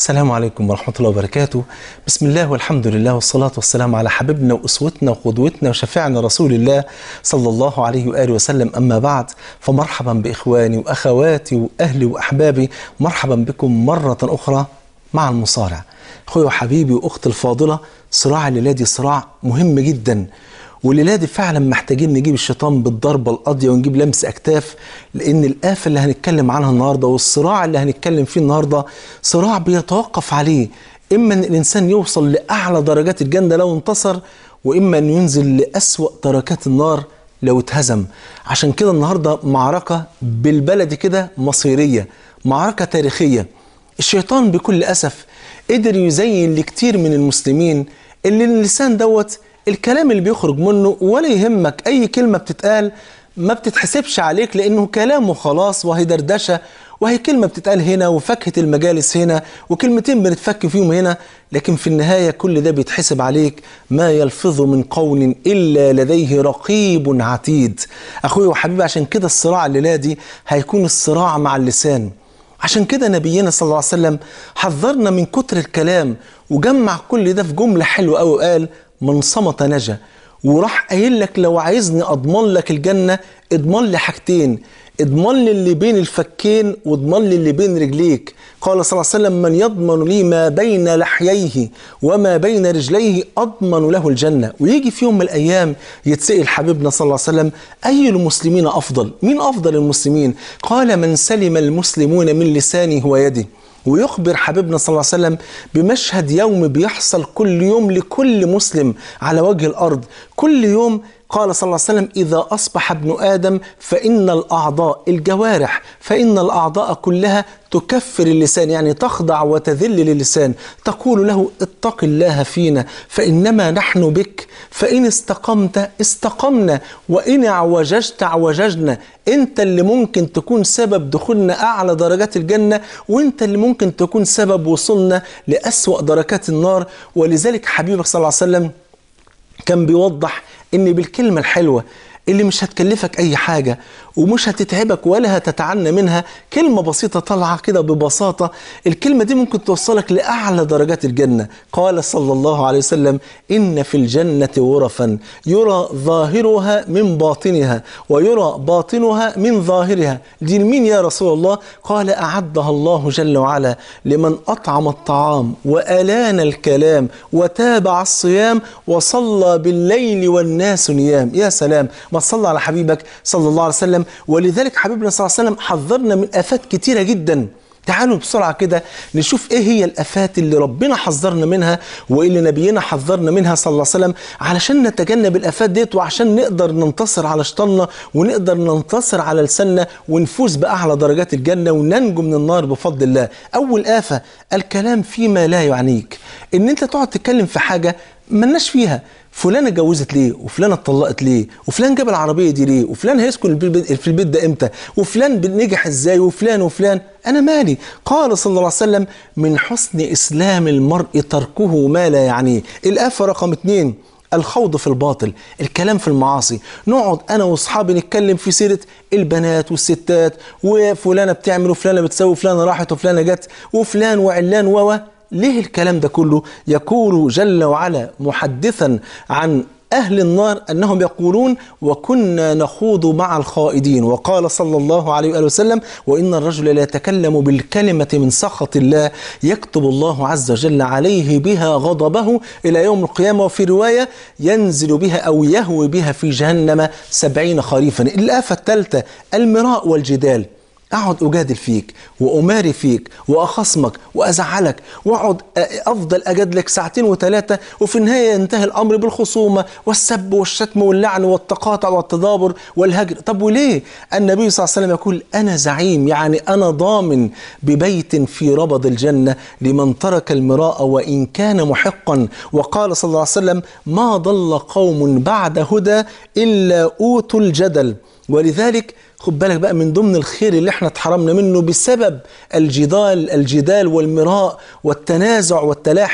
السلام عليكم ورحمة الله وبركاته بسم الله والحمد لله والصلاة والسلام على حبيبنا وأسوتنا وقدوتنا وشفيعنا رسول الله صلى الله عليه وآله وسلم أما بعد فمرحبا بإخواني وأخواتي وأهلي وأحبابي مرحبا بكم مرة أخرى مع المصارع أخوي وحبيبي وأختي الفاضلة صراع الليلة دي صراع مهم جدا والليله دي فعلا محتاجين نجيب الشيطان بالضربه القاضيه ونجيب لمس اكتاف لان الافه اللي هنتكلم عنها النهارده والصراع اللي هنتكلم فيه النهارده صراع بيتوقف عليه اما ان الانسان يوصل لاعلى درجات الجنه لو انتصر واما ان ينزل لاسوا دركات النار لو اتهزم عشان كده النهارده معركه بالبلد كده مصيريه معركه تاريخيه الشيطان بكل اسف قدر يزين لكتير من المسلمين اللي اللسان دوت الكلام اللي بيخرج منه ولا يهمك اي كلمه بتتقال ما بتتحسبش عليك لانه كلامه خلاص وهي دردشه وهي كلمه بتتقال هنا وفكه المجالس هنا وكلمتين بنتفك فيهم هنا لكن في النهايه كل ده بيتحسب عليك ما يلفظ من قول الا لديه رقيب عتيد اخوي وحبيبي عشان كده الصراع الليله دي هيكون الصراع مع اللسان عشان كده نبينا صلى الله عليه وسلم حذرنا من كتر الكلام وجمع كل ده في جمله حلوه قوي وقال من صمت نجا وراح قايل لك لو عايزني اضمن لك الجنه اضمن لي حاجتين اضمن لي اللي بين الفكين واضمن لي اللي بين رجليك قال صلى الله عليه وسلم من يضمن لي ما بين لحييه وما بين رجليه اضمن له الجنه ويجي في يوم من الايام يتسال حبيبنا صلى الله عليه وسلم اي المسلمين افضل مين افضل المسلمين قال من سلم المسلمون من لسانه ويده ويخبر حبيبنا صلى الله عليه وسلم بمشهد يوم بيحصل كل يوم لكل مسلم على وجه الارض كل يوم قال صلى الله عليه وسلم إذا أصبح ابن آدم فإن الأعضاء الجوارح فإن الأعضاء كلها تكفر اللسان يعني تخضع وتذل للسان تقول له اتق الله فينا فإنما نحن بك فإن استقمت استقمنا وإن اعوججت اعوججنا أنت اللي ممكن تكون سبب دخولنا أعلى درجات الجنة وأنت اللي ممكن تكون سبب وصولنا لأسوأ دركات النار ولذلك حبيبك صلى الله عليه وسلم كان بيوضح ان بالكلمه الحلوه اللي مش هتكلفك اي حاجه ومش هتتعبك ولا هتتعنى منها كلمه بسيطه طالعه كده ببساطه الكلمه دي ممكن توصلك لاعلى درجات الجنه قال صلى الله عليه وسلم ان في الجنه غرفا يرى ظاهرها من باطنها ويرى باطنها من ظاهرها دي لمين يا رسول الله قال اعدها الله جل وعلا لمن اطعم الطعام والان الكلام وتابع الصيام وصلى بالليل والناس نيام يا سلام ما تصلى على حبيبك صلى الله عليه وسلم ولذلك حبيبنا صلى الله عليه وسلم حذرنا من آفات كتيرة جدا تعالوا بسرعة كده نشوف ايه هي الآفات اللي ربنا حذرنا منها وايه اللي نبينا حذرنا منها صلى الله عليه وسلم علشان نتجنب الآفات ديت وعشان نقدر ننتصر على شيطاننا ونقدر ننتصر على لساننا ونفوز بأعلى درجات الجنة وننجو من النار بفضل الله أول آفة الكلام فيما لا يعنيك إن أنت تقعد تتكلم في حاجة ملناش فيها فلانة اتجوزت ليه وفلانة اتطلقت ليه وفلان جاب العربية دي ليه وفلان هيسكن في البيت ده امتى وفلان نجح ازاي وفلان وفلان انا مالي قال صلى الله عليه وسلم من حسن اسلام المرء تركه ما لا يعنيه الآفة رقم اتنين الخوض في الباطل الكلام في المعاصي نقعد انا واصحابي نتكلم في سيره البنات والستات وفلانه بتعمل وفلانه بتسوي وفلانه راحت وفلانه جت وفلان وعلان و ليه الكلام ده كله يقول جل وعلا محدثا عن أهل النار أنهم يقولون وكنا نخوض مع الخائدين وقال صلى الله عليه وآله وسلم وإن الرجل لا يتكلم بالكلمة من سخط الله يكتب الله عز وجل عليه بها غضبه إلى يوم القيامة وفي رواية ينزل بها أو يهوي بها في جهنم سبعين خريفا الآفة الثالثة المراء والجدال اقعد اجادل فيك واماري فيك واخصمك وازعلك واقعد افضل اجادلك ساعتين وثلاثه وفي النهايه ينتهي الامر بالخصومه والسب والشتم واللعن والتقاطع والتدابر والهجر طب وليه النبي صلى الله عليه وسلم يقول انا زعيم يعني انا ضامن ببيت في ربض الجنه لمن ترك المراء وان كان محقا وقال صلى الله عليه وسلم ما ضل قوم بعد هدى الا اوتوا الجدل ولذلك خد بالك بقى من ضمن الخير اللي احنا اتحرمنا منه بسبب الجدال الجدال والمراء والتنازع والتلاحي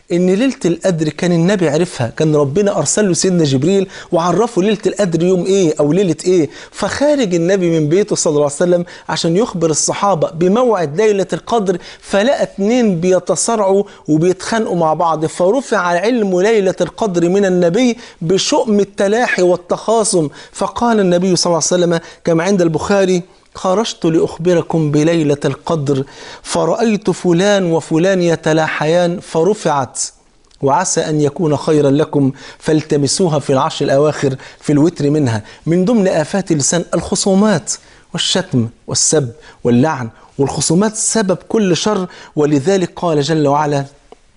ان ليله القدر كان النبي عرفها كان ربنا ارسل له سيدنا جبريل وعرفه ليله القدر يوم ايه او ليله ايه فخارج النبي من بيته صلى الله عليه وسلم عشان يخبر الصحابه بموعد ليله القدر فلقى اتنين بيتصارعوا وبيتخانقوا مع بعض فرفع علم ليله القدر من النبي بشؤم التلاحي والتخاصم فقال النبي صلى الله عليه وسلم كما عند البخاري خرجت لأخبركم بليلة القدر فرأيت فلان وفلان يتلاحيان فرفعت وعسى أن يكون خيرا لكم فالتمسوها في العشر الأواخر في الوتر منها من ضمن آفات اللسان الخصومات والشتم والسب واللعن والخصومات سبب كل شر ولذلك قال جل وعلا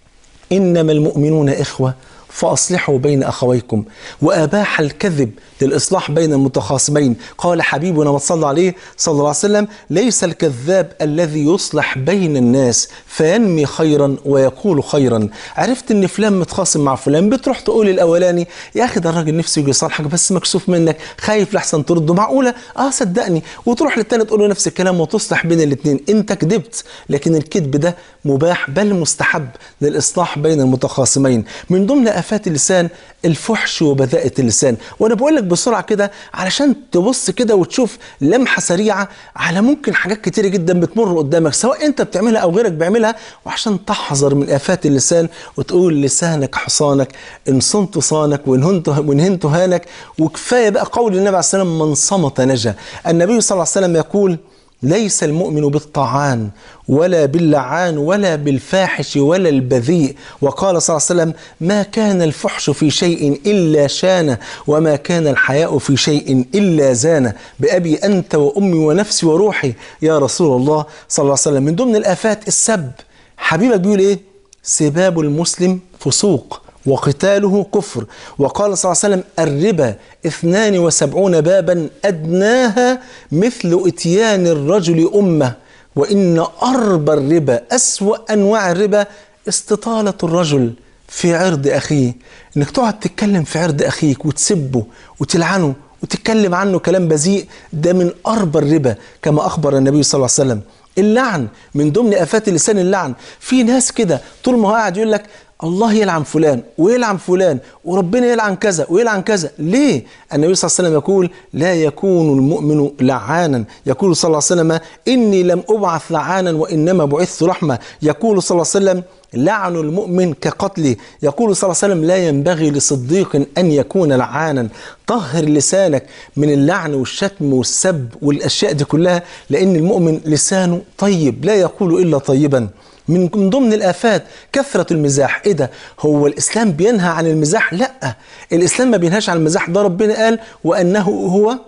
إنما المؤمنون إخوة فأصلحوا بين أخويكم وأباح الكذب للإصلاح بين المتخاصمين قال حبيبنا ما صلى عليه صلى الله عليه وسلم ليس الكذاب الذي يصلح بين الناس فينمي خيرا ويقول خيرا عرفت ان فلان متخاصم مع فلان بتروح تقول الاولاني يا اخي ده الراجل نفسه يجي يصالحك بس مكسوف منك خايف لحسن ترده معقوله اه صدقني وتروح للتاني تقول له نفس الكلام وتصلح بين الاثنين انت كذبت لكن الكذب ده مباح بل مستحب للاصلاح بين المتخاصمين من ضمن افات اللسان الفحش وبذاءة اللسان وانا بقول لك بسرعه كده علشان تبص كده وتشوف لمحه سريعه على ممكن حاجات كتيره جدا بتمر قدامك سواء انت بتعملها او غيرك بيعملها وعشان تحذر من افات اللسان وتقول لسانك حصانك ان صنت صانك وان هنت وان هنت هانك وكفايه بقى قول النبي عليه الصلاه والسلام من صمت نجا النبي صلى الله عليه وسلم يقول ليس المؤمن بالطعان ولا باللعان ولا بالفاحش ولا البذيء وقال صلى الله عليه وسلم ما كان الفحش في شيء إلا شانه وما كان الحياء في شيء إلا زانه بأبي أنت وأمي ونفسي وروحي يا رسول الله صلى الله عليه وسلم من ضمن الآفات السب حبيبك بيقول إيه سباب المسلم فسوق وقتاله كفر وقال صلى الله عليه وسلم الربا اثنان وسبعون بابا أدناها مثل اتيان الرجل أمه وإن أربى الربا أسوأ أنواع الربا استطالة الرجل في عرض أخيه إنك تقعد تتكلم في عرض أخيك وتسبه وتلعنه وتتكلم عنه كلام بذيء ده من أربى الربا كما أخبر النبي صلى الله عليه وسلم اللعن من ضمن آفات اللسان اللعن في ناس كده طول ما هو قاعد يقول لك الله يلعن فلان ويلعن فلان وربنا يلعن كذا ويلعن كذا ليه النبي صلى الله عليه وسلم يقول لا يكون المؤمن لعانا يقول صلى الله عليه وسلم إني لم أبعث لعانا وإنما بعثت رحمة يقول صلى الله عليه وسلم لعن المؤمن كقتله يقول صلى الله عليه وسلم لا ينبغي لصديق أن يكون لعانا طهر لسانك من اللعن والشتم والسب والأشياء دي كلها لأن المؤمن لسانه طيب لا يقول إلا طيبا من ضمن الآفات كثرة المزاح إيه ده هو الإسلام بينهى عن المزاح لا الإسلام ما بينهاش عن المزاح ده ربنا قال وأنه هو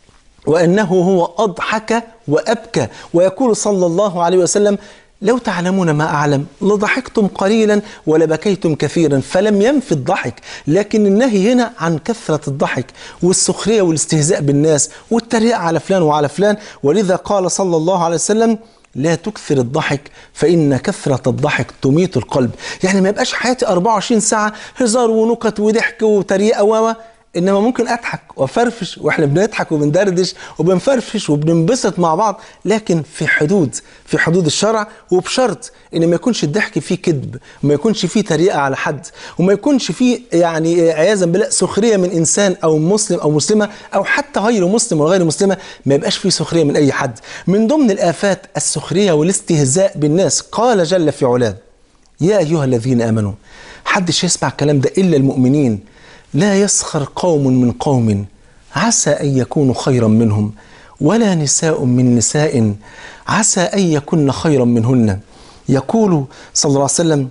وأنه هو أضحك وأبكى ويقول صلى الله عليه وسلم لو تعلمون ما أعلم لضحكتم قليلا ولبكيتم كثيرا فلم ينفي الضحك لكن النهي هنا عن كثرة الضحك والسخرية والاستهزاء بالناس والتريقة على فلان وعلى فلان ولذا قال صلى الله عليه وسلم لا تكثر الضحك فإن كثرة الضحك تميت القلب يعني ما يبقاش حياتي 24 ساعة هزار ونكت وضحك وتريقة و انما ممكن اضحك وافرفش واحنا بنضحك وبندردش وبنفرفش وبننبسط مع بعض لكن في حدود في حدود الشرع وبشرط ان ما يكونش الضحك فيه كذب وما يكونش فيه تريقه على حد وما يكونش فيه يعني عياذا بالله سخريه من انسان او مسلم او مسلمه او حتى غير مسلم وغير مسلمه ما يبقاش فيه سخريه من اي حد من ضمن الافات السخريه والاستهزاء بالناس قال جل في علاه يا ايها الذين امنوا حدش يسمع الكلام ده الا المؤمنين لا يسخر قوم من قوم عسى ان يكونوا خيرا منهم ولا نساء من نساء عسى ان يكن خيرا منهن يقول صلى الله عليه وسلم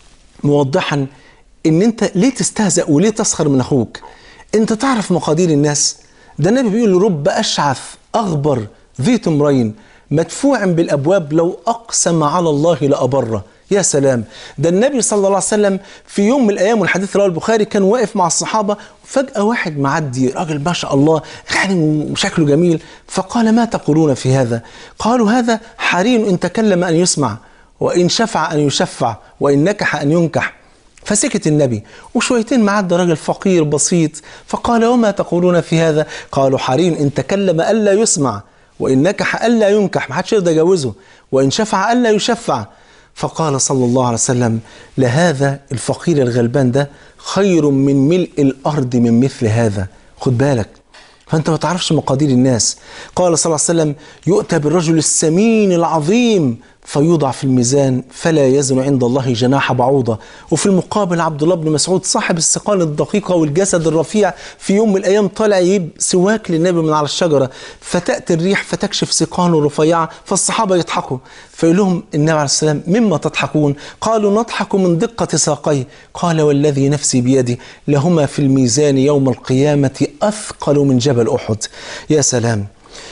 موضحا ان انت ليه تستهزأ وليه تسخر من اخوك انت تعرف مقادير الناس ده النبي بيقول رب اشعث اغبر ذي تمرين مدفوع بالابواب لو اقسم على الله لابره يا سلام ده النبي صلى الله عليه وسلم في يوم من الايام والحديث رواه البخاري كان واقف مع الصحابه فجاه واحد معدي راجل ما شاء الله يعني شكله جميل فقال ما تقولون في هذا قالوا هذا حري ان تكلم ان يسمع وان شفع ان يشفع وان نكح ان ينكح فسكت النبي وشويتين معدى راجل فقير بسيط فقال وما تقولون في هذا قالوا حري ان تكلم الا يسمع وان نكح الا ينكح ما حدش يرضى يجوزه وان شفع الا يشفع فقال صلى الله عليه وسلم لهذا الفقير الغلبان ده خير من ملء الأرض من مثل هذا خد بالك فأنت ما تعرفش مقادير الناس قال صلى الله عليه وسلم يؤتى بالرجل السمين العظيم فيوضع في الميزان فلا يزن عند الله جناح بعوضة وفي المقابل عبد الله بن مسعود صاحب السقال الدقيقة والجسد الرفيع في يوم من الأيام طالع يجيب سواك للنبي من على الشجرة فتأتي الريح فتكشف سقاله الرفيعة فالصحابة يضحكوا فيقول لهم النبي عليه السلام مما تضحكون قالوا نضحك من دقة ساقيه قال والذي نفسي بيده لهما في الميزان يوم القيامة أثقل من جبل أحد يا سلام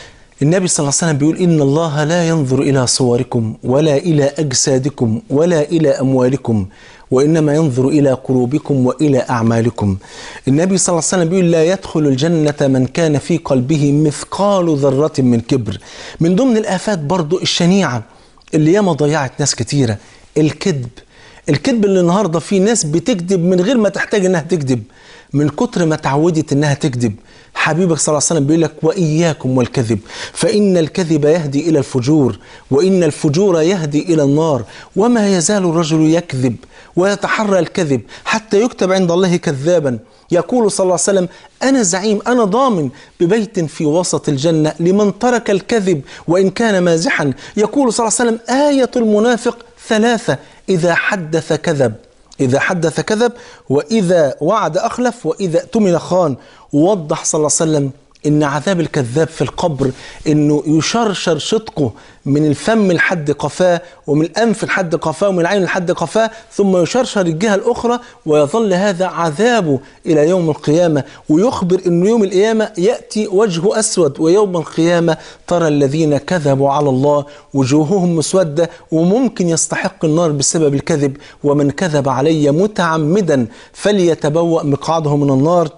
النبي صلى الله عليه وسلم بيقول إن الله لا ينظر إلى صوركم ولا إلى أجسادكم ولا إلى أموالكم وإنما ينظر إلى قلوبكم وإلى أعمالكم النبي صلى الله عليه وسلم بيقول لا يدخل الجنة من كان في قلبه مثقال ذرة من كبر من ضمن الآفات برضو الشنيعة اللي ياما ضيعت ناس كتيرة الكذب الكذب اللي النهاردة في ناس بتكذب من غير ما تحتاج انها تكذب من كتر ما تعودت انها تكذب حبيبك صلى الله عليه وسلم بيقول لك واياكم والكذب فان الكذب يهدي الى الفجور وان الفجور يهدي الى النار وما يزال الرجل يكذب ويتحرى الكذب حتى يكتب عند الله كذابا يقول صلى الله عليه وسلم انا زعيم انا ضامن ببيت في وسط الجنه لمن ترك الكذب وان كان مازحا يقول صلى الله عليه وسلم ايه المنافق ثلاثه اذا حدث كذب إذا حدث كذب وإذا وعد أخلف وإذا اؤتمن خان ووضح صلى الله عليه وسلم إن عذاب الكذاب في القبر إنه يشرشر شدقه من الفم لحد قفاه ومن الأنف لحد قفاه ومن العين لحد قفاه ثم يشرشر الجهة الأخرى ويظل هذا عذابه إلى يوم القيامة ويخبر إن يوم القيامة يأتي وجهه أسود ويوم القيامة ترى الذين كذبوا على الله وجوههم مسودة وممكن يستحق النار بسبب الكذب ومن كذب علي متعمدا فليتبوأ مقعده من النار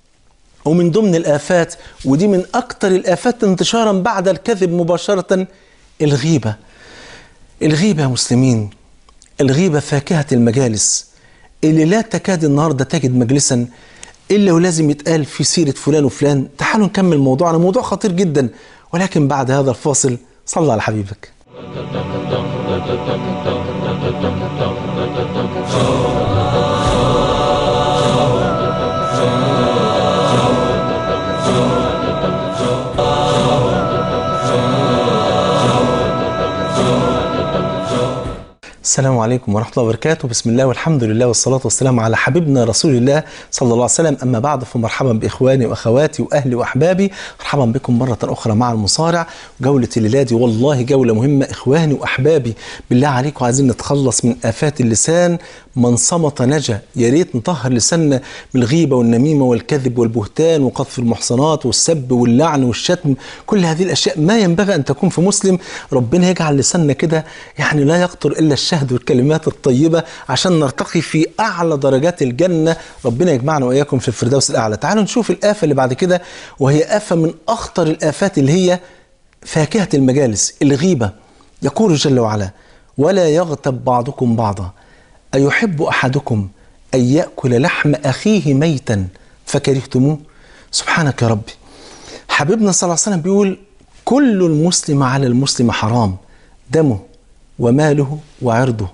ومن ضمن الآفات ودي من أكثر الآفات انتشارا بعد الكذب مباشرة الغيبة الغيبة يا مسلمين الغيبة فاكهة المجالس اللي لا تكاد النهاردة تجد مجلسا إلا ولازم يتقال في سيرة فلان وفلان تعالوا نكمل موضوعنا موضوع خطير جدا ولكن بعد هذا الفاصل صلى على حبيبك السلام عليكم ورحمة الله وبركاته بسم الله والحمد لله والصلاة والسلام على حبيبنا رسول الله صلى الله عليه وسلم أما بعد فمرحبا بإخواني وأخواتي وأهلي وأحبابي مرحبا بكم مرة أخرى مع المصارع جولة الليلة دي والله جولة مهمة إخواني وأحبابي بالله عليكم عايزين نتخلص من آفات اللسان من صمت نجا يا ريت نطهر لساننا من الغيبة والنميمة والكذب والبهتان وقذف المحصنات والسب واللعن والشتم كل هذه الأشياء ما ينبغي أن تكون في مسلم ربنا يجعل لساننا كده يعني لا يقطر إلا الشهد والكلمات الطيبة عشان نرتقي في أعلى درجات الجنة ربنا يجمعنا وإياكم في الفردوس الأعلى تعالوا نشوف الآفة اللي بعد كده وهي آفة من أخطر الآفات اللي هي فاكهة المجالس الغيبة يقول جل وعلا ولا يغتب بعضكم بعضا أيحب أحدكم أن يأكل لحم أخيه ميتا فكرهتموه سبحانك يا ربي حبيبنا صلى الله عليه وسلم بيقول كل المسلم على المسلم حرام دمه وماله وعرضه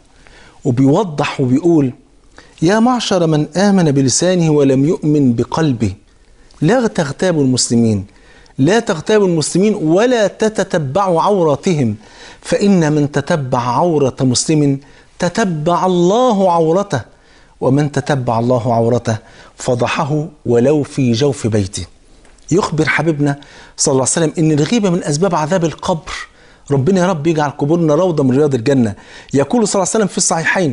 وبيوضح وبيقول يا معشر من آمن بلسانه ولم يؤمن بقلبه لا تغتابوا المسلمين لا تغتابوا المسلمين ولا تتتبعوا عوراتهم فإن من تتبع عورة مسلم تتبع الله عورته ومن تتبع الله عورته فضحه ولو في جوف بيته يخبر حبيبنا صلى الله عليه وسلم ان الغيبه من اسباب عذاب القبر ربنا يا رب يجعل قبورنا روضه من رياض الجنه يقول صلى الله عليه وسلم في الصحيحين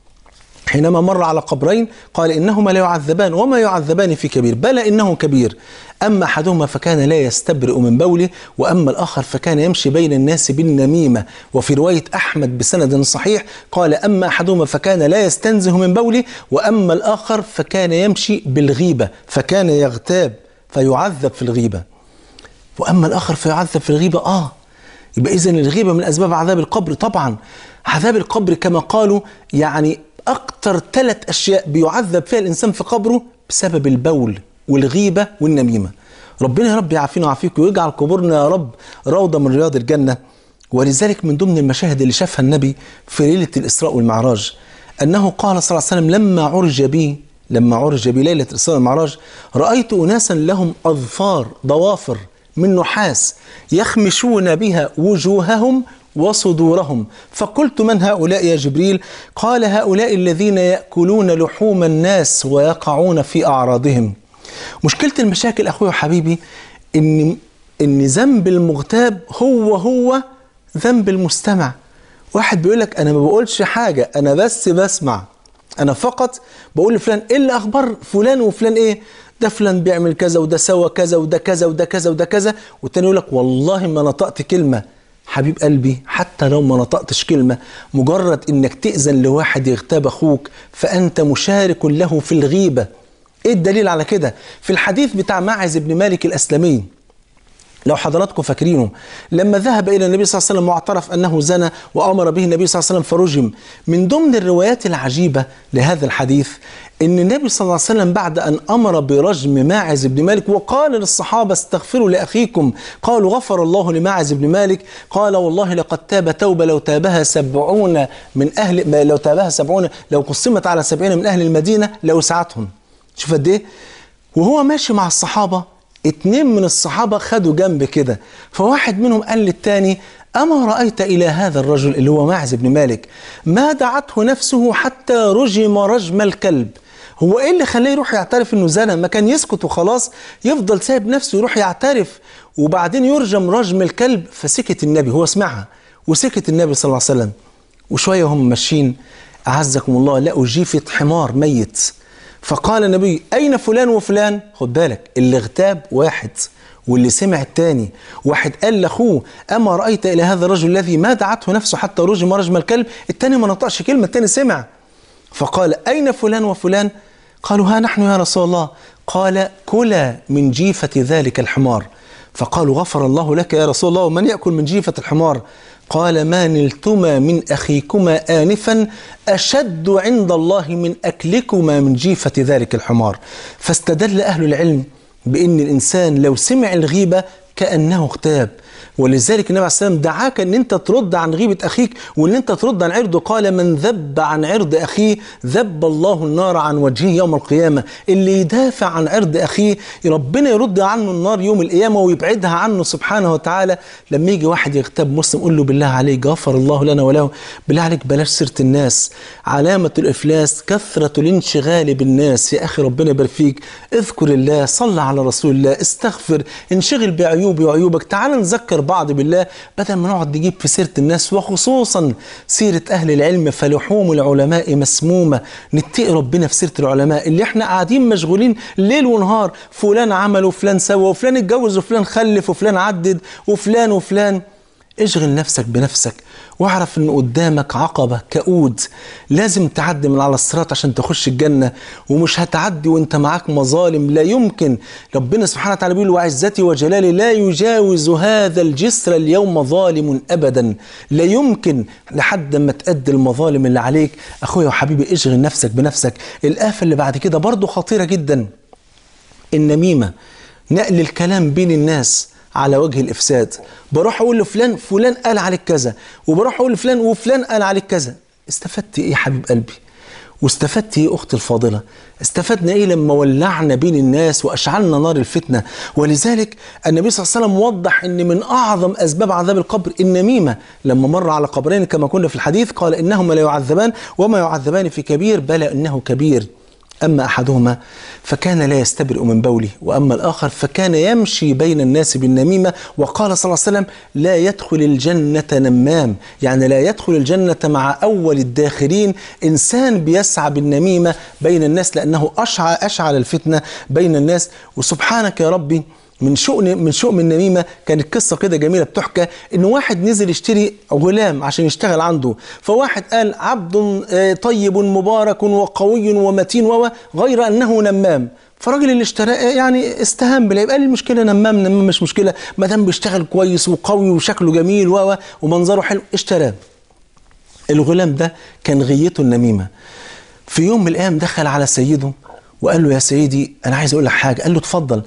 حينما مر على قبرين قال انهما لا يعذبان وما يعذبان في كبير بلى انه كبير اما احدهما فكان لا يستبرئ من بوله واما الاخر فكان يمشي بين الناس بالنميمه وفي روايه احمد بسند صحيح قال اما احدهما فكان لا يستنزه من بوله واما الاخر فكان يمشي بالغيبه فكان يغتاب فيعذب في الغيبه واما الاخر فيعذب في الغيبه اه يبقى اذا الغيبه من اسباب عذاب القبر طبعا عذاب القبر كما قالوا يعني اكتر ثلاث اشياء بيعذب فيها الانسان في قبره بسبب البول والغيبه والنميمه ربنا يا رب يعافينا ويعافيكم ويجعل قبورنا يا رب روضه من رياض الجنه ولذلك من ضمن المشاهد اللي شافها النبي في ليلة الإسراء والمعراج أنه قال صلى الله عليه وسلم لما عرج بي لما عرج بي ليلة الإسراء والمعراج رأيت أناسا لهم أظفار ضوافر من نحاس يخمشون بها وجوههم وصدورهم فقلت من هؤلاء يا جبريل قال هؤلاء الذين يأكلون لحوم الناس ويقعون في أعراضهم مشكلة المشاكل أخوي وحبيبي إن إن ذنب المغتاب هو هو ذنب المستمع واحد بيقول لك أنا ما بقولش حاجة أنا بس بسمع أنا فقط بقول لفلان إيه اللي أخبار فلان وفلان إيه ده فلان بيعمل كذا وده سوى كذا وده كذا وده كذا وده كذا والتاني يقول لك والله ما نطقت كلمة حبيب قلبي حتى لو ما نطقتش كلمة مجرد انك تأذن لواحد يغتاب اخوك فأنت مشارك له في الغيبة ايه الدليل على كده في الحديث بتاع ماعز بن مالك الأسلمي لو حضراتكم فاكرينه لما ذهب الى النبي صلى الله عليه وسلم واعترف انه زنى وامر به النبي صلى الله عليه وسلم فرجم من ضمن الروايات العجيبه لهذا الحديث ان النبي صلى الله عليه وسلم بعد ان امر برجم ماعز بن مالك وقال للصحابه استغفروا لاخيكم قالوا غفر الله لماعز بن مالك قال والله لقد تاب توبه لو تابها سبعون من اهل لو تابها سبعون لو قسمت على سبعين من اهل المدينه لوسعتهم شوف قد ايه وهو ماشي مع الصحابه اتنين من الصحابة خدوا جنب كده فواحد منهم قال للتاني أما رأيت إلى هذا الرجل اللي هو معز بن مالك ما دعته نفسه حتى رجم رجم الكلب هو ايه اللي خلاه يروح يعترف انه زنى ما كان يسكت وخلاص يفضل سايب نفسه يروح يعترف وبعدين يرجم رجم الكلب فسكت النبي هو سمعها وسكت النبي صلى الله عليه وسلم وشويه وهم ماشيين اعزكم الله لقوا جيفه حمار ميت فقال النبي أين فلان وفلان خد بالك اللي اغتاب واحد واللي سمع التاني واحد قال لاخوه اما رايت الى هذا الرجل الذي ما دعته نفسه حتى رجم رجم الكلب التاني ما نطقش كلمه التاني سمع فقال اين فلان وفلان قالوا ها نحن يا رسول الله قال كلا من جيفه ذلك الحمار فقالوا غفر الله لك يا رسول الله ومن ياكل من جيفه الحمار قال ما نلتما من اخيكما انفا اشد عند الله من اكلكما من جيفه ذلك الحمار فاستدل اهل العلم بان الانسان لو سمع الغيبه كانه اغتاب ولذلك النبي عليه السلام دعاك ان انت ترد عن غيبه اخيك وان انت ترد عن عرضه قال من ذب عن عرض اخيه ذب الله النار عن وجهه يوم القيامه اللي يدافع عن عرض اخيه ربنا يرد عنه النار يوم القيامه ويبعدها عنه سبحانه وتعالى لما يجي واحد يغتاب مسلم قول له بالله عليك غفر الله لنا وله بالله عليك بلاش سيره الناس علامه الافلاس كثره الانشغال بالناس يا اخي ربنا يبارك فيك اذكر الله صل على رسول الله استغفر انشغل بعيوبي وعيوبك تعال نذكر بعض بالله بدل ما نقعد نجيب في سيره الناس وخصوصا سيره اهل العلم فلحوم العلماء مسمومه نتقي ربنا في سيره العلماء اللي احنا قاعدين مشغولين ليل ونهار فلان عمل وفلان سوى وفلان اتجوز وفلان خلف وفلان عدد وفلان وفلان اشغل نفسك بنفسك واعرف ان قدامك عقبه كؤود لازم تعدي من على الصراط عشان تخش الجنه ومش هتعدي وانت معاك مظالم لا يمكن ربنا سبحانه وتعالى بيقول وعزتي وجلالي لا يجاوز هذا الجسر اليوم ظالم ابدا لا يمكن لحد ما تأدي المظالم اللي عليك اخويا وحبيبي اشغل نفسك بنفسك الآفة اللي بعد كده برضو خطيره جدا النميمه نقل الكلام بين الناس على وجه الافساد بروح اقول لفلان فلان قال عليك كذا وبروح اقول لفلان وفلان قال عليك كذا استفدت ايه يا حبيب قلبي واستفدت ايه اختي الفاضله استفدنا ايه لما ولعنا بين الناس واشعلنا نار الفتنه ولذلك النبي صلى الله عليه وسلم وضح ان من اعظم اسباب عذاب القبر النميمه لما مر على قبرين كما كنا في الحديث قال انهما لا يعذبان وما يعذبان في كبير بلى انه كبير أما أحدهما فكان لا يستبرئ من بوله وأما الآخر فكان يمشي بين الناس بالنميمة وقال صلى الله عليه وسلم لا يدخل الجنة نمام يعني لا يدخل الجنة مع أول الداخلين إنسان بيسعى بالنميمة بين الناس لأنه أشعل, أشعل الفتنة بين الناس وسبحانك يا ربي من شؤم من شؤم النميمه كانت قصه كده جميله بتحكى ان واحد نزل يشتري غلام عشان يشتغل عنده فواحد قال عبد طيب مبارك وقوي ومتين غير انه نمام فالراجل اللي اشتراه يعني استهان بالعيب قال المشكله نمام نمام مش مشكله ما دام بيشتغل كويس وقوي وشكله جميل و ومنظره حلو اشتراه الغلام ده كان غيته النميمه في يوم من الايام دخل على سيده وقال له يا سيدي انا عايز اقول لك حاجه قال له اتفضل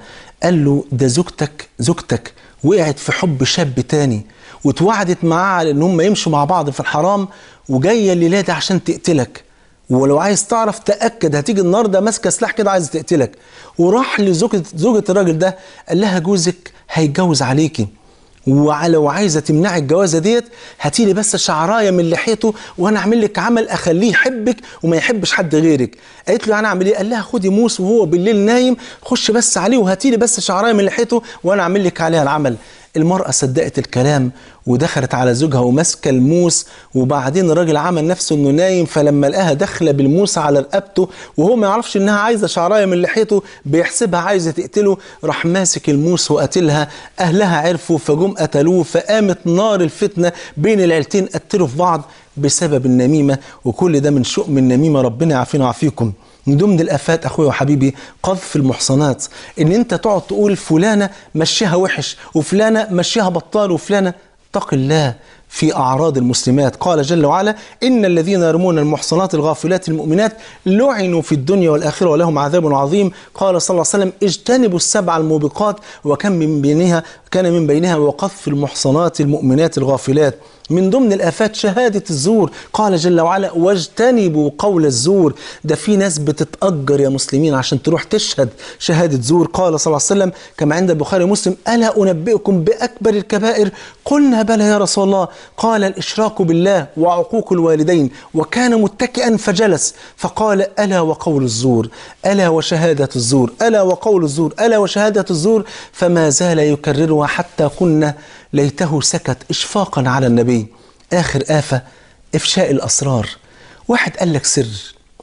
قال له ده زوجتك زوجتك وقعت في حب شاب تاني واتوعدت معاه على ان هم يمشوا مع بعض في الحرام وجايه الليله دي عشان تقتلك ولو عايز تعرف تاكد هتيجي النهارده ماسكه سلاح كده عايزه تقتلك وراح لزوجة زوجة الراجل ده قال لها جوزك هيتجوز عليكي ولو عايزه تمنعي الجوازه ديت هاتي لي بس شعرايه من لحيته وانا اعمل لك عمل اخليه يحبك وما يحبش حد غيرك قالت له انا اعمل ايه قال لها خدي موس وهو بالليل نايم خش بس عليه وهاتي لي بس شعرايه من لحيته وانا اعمل لك عليها العمل المرأة صدقت الكلام ودخلت على زوجها وماسكة الموس وبعدين الراجل عمل نفسه انه نايم فلما لقاها داخلة بالموس على رقبته وهو ما يعرفش انها عايزة شعراية من لحيته بيحسبها عايزة تقتله راح ماسك الموس وقتلها اهلها عرفوا فجم قتلوه فقامت نار الفتنة بين العيلتين قتلوا في بعض بسبب النميمة وكل ده من شؤم النميمة ربنا يعافينا ويعافيكم من ضمن الافات اخويا وحبيبي قذف المحصنات ان انت تقعد تقول فلانه مشيها وحش وفلانه مشيها بطال وفلانه اتق الله في اعراض المسلمات قال جل وعلا ان الذين يرمون المحصنات الغافلات المؤمنات لعنوا في الدنيا والاخره ولهم عذاب عظيم قال صلى الله عليه وسلم اجتنبوا السبع الموبقات وكم من بينها كان من بينها وقذف المحصنات المؤمنات الغافلات من ضمن الآفات شهادة الزور قال جل وعلا واجتنبوا قول الزور ده في ناس بتتأجر يا مسلمين عشان تروح تشهد شهادة زور قال صلى الله عليه وسلم كما عند البخاري ومسلم ألا أنبئكم بأكبر الكبائر قلنا بلى يا رسول الله قال الإشراك بالله وعقوق الوالدين وكان متكئا فجلس فقال ألا وقول الزور ألا وشهادة الزور ألا وقول الزور ألا وشهادة الزور فما زال يكررها حتى قلنا ليته سكت إشفاقا على النبي آخر آفة إفشاء الأسرار واحد قال لك سر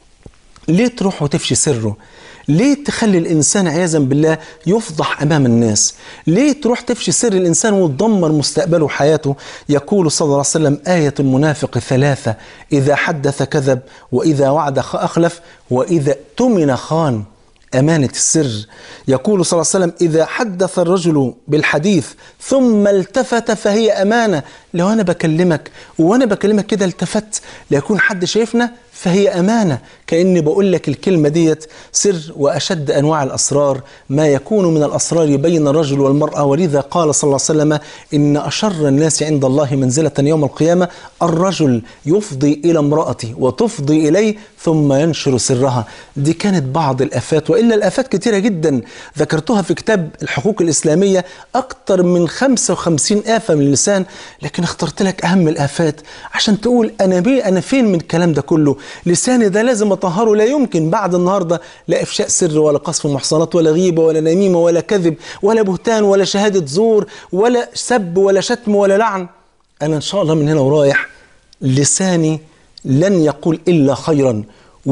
ليه تروح وتفشي سره ليه تخلي الإنسان عياذا بالله يفضح أمام الناس ليه تروح تفشي سر الإنسان وتدمر مستقبله وحياته يقول صلى الله عليه وسلم آية المنافق ثلاثة إذا حدث كذب وإذا وعد أخلف وإذا اؤتمن خان أمانة السر يقول صلى الله عليه وسلم إذا حدث الرجل بالحديث ثم التفت فهي أمانة لو أنا بكلمك وأنا بكلمك كده التفت ليكون حد شايفنا فهي أمانة كأني بقول لك الكلمة ديت سر وأشد أنواع الأسرار ما يكون من الأسرار بين الرجل والمرأة ولذا قال صلى الله عليه وسلم إن أشر الناس عند الله منزلة يوم القيامة الرجل يفضي إلى امرأته وتفضي إليه ثم ينشر سرها دي كانت بعض الآفات وإلا الآفات كثيرة جدا ذكرتها في كتاب الحقوق الإسلامية أكثر من 55 آفة من اللسان لكن اخترت لك أهم الآفات عشان تقول أنا بيه أنا فين من الكلام ده كله لساني ده لازم أطهره لا يمكن بعد النهاردة لا إفشاء سر ولا قصف محصنات ولا غيبة ولا نميمة ولا كذب ولا بهتان ولا شهادة زور ولا سب ولا شتم ولا لعن أنا إن شاء الله من هنا ورايح لساني لن يقول إلا خيرا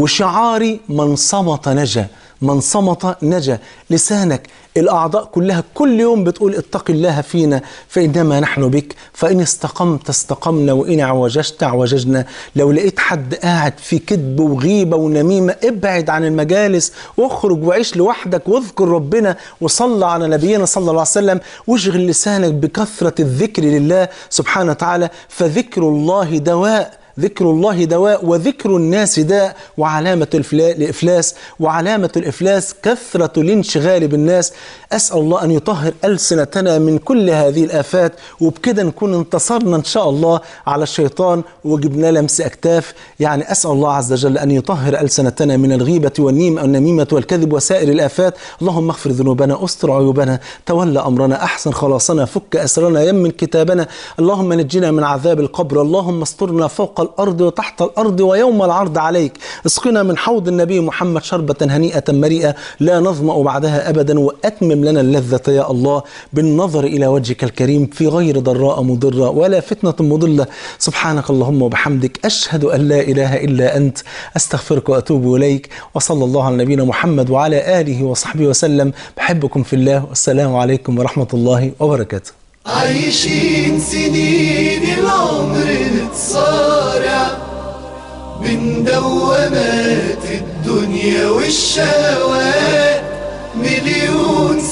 وشعاري من صمت نجا من صمت نجا لسانك الأعضاء كلها كل يوم بتقول اتق الله فينا فإنما نحن بك فإن استقمت استقمنا وإن اعوججت اعوججنا لو لقيت حد قاعد في كذب وغيبة ونميمة ابعد عن المجالس واخرج وعيش لوحدك واذكر ربنا وصلى على نبينا صلى الله عليه وسلم واشغل لسانك بكثرة الذكر لله سبحانه وتعالى فذكر الله دواء ذكر الله دواء وذكر الناس داء وعلامة الإفلاس وعلامة الإفلاس كثرة الانشغال بالناس أسأل الله أن يطهر ألسنتنا من كل هذه الآفات وبكده نكون انتصرنا إن شاء الله على الشيطان وجبنا لمس أكتاف يعني أسأل الله عز وجل أن يطهر ألسنتنا من الغيبة والنيم والنميمة والكذب وسائر الآفات اللهم اغفر ذنوبنا استر عيوبنا تولى أمرنا أحسن خلاصنا فك أسرنا يمن كتابنا اللهم نجنا من عذاب القبر اللهم استرنا فوق الأرض وتحت الأرض ويوم العرض عليك اسقنا من حوض النبي محمد شربة هنيئة مريئة لا نظمأ بعدها أبدا وأتمم لنا اللذة يا الله بالنظر إلى وجهك الكريم في غير ضراء مضرة ولا فتنة مضلة سبحانك اللهم وبحمدك أشهد أن لا إله إلا أنت أستغفرك وأتوب إليك وصلى الله على نبينا محمد وعلى آله وصحبه وسلم بحبكم في الله والسلام عليكم ورحمة الله وبركاته عايشين سنين العمر نتصارع بين دوامات الدنيا والشهوات